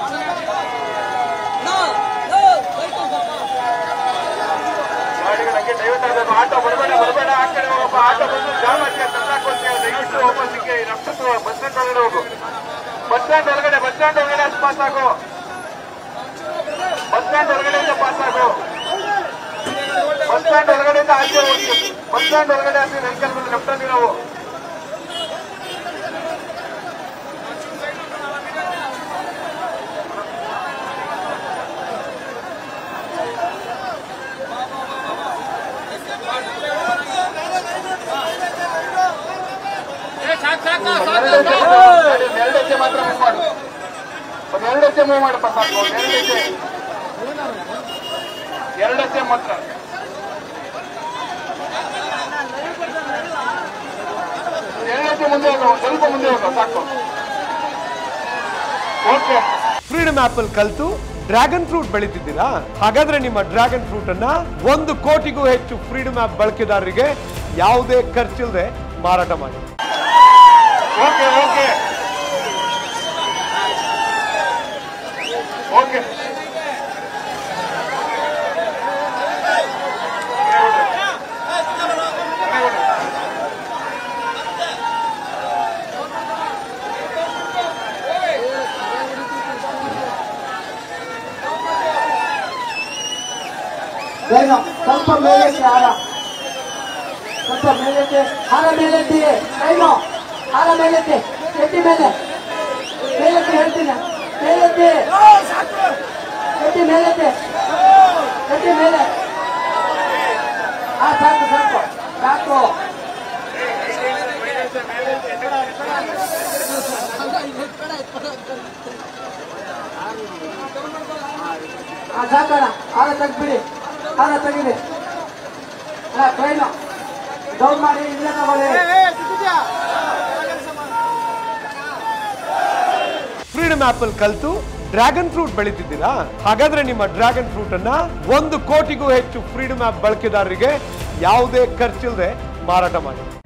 ಗಾಡಿಗಳಿಗೆ ದಯವಿಟ್ಟು ಅದನ್ನು ಆಟೋ ಬರಬೇಡ ಬರಬೇಡ ಆ ಕಡೆ ಒಬ್ಬ ಆಟೋ ಬಂದು ಜಾಮ್ ಹಾಕಿ ತಂದಾಕೊಡ್ತೀವಿ ದಯವಿಟ್ಟು ವಾಪಸ್ಸಿಗೆ ರಕ್ಷಿಸುವ ಬಸ್ ಸ್ಟ್ಯಾಂಡ್ ಒಳಗಡೆ ಹೋಗು ಬಸ್ ಸ್ಟ್ಯಾಂಡ್ ಒಳಗಡೆ ಬಸ್ ಸ್ಟ್ಯಾಂಡ್ ಒಳಗಡೆ ಅಷ್ಟು ಪಾಸ್ ಆಗು ಬಸ್ ಸ್ಟ್ಯಾಂಡ್ ಒಳಗಡೆಯಿಂದ ಪಾಸ್ ಆಗು ಬಸ್ ಸ್ಟ್ಯಾಂಡ್ ಒಳಗಡೆಯಿಂದ ಆಚೆ ಹೋಗಿ ಬಸ್ ಸ್ಟ್ಯಾಂಡ್ ಒಳಗಡೆ ಆಚೆ ವೆಹಿಕಲ್ ಮೇಲೆ ಲೆಫ್ಟಲ್ಲಿ ನಾವು ಎರಡು ಹೆಜ್ಜೆ ಮಾತ್ರ ಮೂವ್ ಮಾಡು ಒಂದು ಎರಡು ಹೆಜ್ಜೆ ಮೂವ್ ಮಾಡಪ್ಪ ಸಾಕು ಒಂದು ಎರಡು ಹೆಜ್ಜೆ ಎರಡು ಹೆಜ್ಜೆ ಮಾತ್ರ ಒಂದು ಎರಡು ಹೆಜ್ಜೆ ಮುಂದೆ ಹೋಗು ಒಂದು ಸ್ವಲ್ಪ ಮುಂದೆ ಹೋಗು ಸಾಕು ಓಕೆ ಫ್ರೀಡಮ್ ಆಪಲ್ ಕಲ್ತು ಡ್ರ್ಯಾಗನ್ ಫ್ರೂಟ್ ಬೆಳೀತಿದ್ದೀರಾ ಹಾಗಾದ್ರೆ ನಿಮ್ಮ ಡ್ರ್ಯಾಗನ್ ಫ್ರೂಟ್ ಅನ್ನ ಒಂದು ಕೋಟಿಗೂ ಹೆಚ್ಚು ಫ್ರೀಡಮ್ ಆಪ್ ಬಳಕೆದಾರರಿಗೆ ಯಾವುದೇ ಖರ್ಚಿಲ್ಲದೆ ಮಾರಾಟ ಮಾಡಿ ಓಕೆ ಓಕೆ ಓಕೆ ಬೇಗ ಸ್ವಲ್ಪ ಮೇಲಕ್ಕೆ ಹಾರ ಸ್ವಲ್ಪ ಮೇಲಕ್ಕೆ ಹಾರ ಮೇಲೆತ್ತಿ ಕೈನು ಹಾರ ಮೇಲೆತ್ತಿ ಎತ್ತಿ ಮೇಲೆ ಮೇಲೆತ್ತಿ ಹೇಳ್ತೀನಿ ಮೇಲೆತ್ತಿ ಎತ್ತಿ ಮೇಲೆತ್ತಿ ಎತ್ತಿ ಮೇಲೆ ಹಾ ಸಾಕು ಸಾಕು ಸಾಕು ಹಾ ಸಾಕಣ ಹಾರ ತೆಗ್ಬಿಡಿ ಹಾರ ತೆಗೀರಿ ಅಲ್ಲ ಟ್ರೈನು ಡೌನ್ ಮಾಡಿ ಇಲ್ಲೇ ತಗೊಳ್ಳಿ ಫ್ರೀಡಮ್ ಆಪಲ್ ಕಲ್ತು ಡ್ರ್ಯಾಗನ್ ಫ್ರೂಟ್ ಬೆಳೀತಿದ್ದೀರಾ ಹಾಗಾದ್ರೆ ನಿಮ್ಮ ಡ್ರ್ಯಾಗನ್ ಫ್ರೂಟ್ ಅನ್ನ ಒಂದು ಕೋಟಿಗೂ ಹೆಚ್ಚು ಫ್ರೀಡಮ್ ಆಪ್ ಬಳಕೆದಾರರಿಗೆ ಯಾವುದೇ ಖರ್ಚಿಲ್ಲದೆ ಮಾರಾಟ ಮಾಡಿ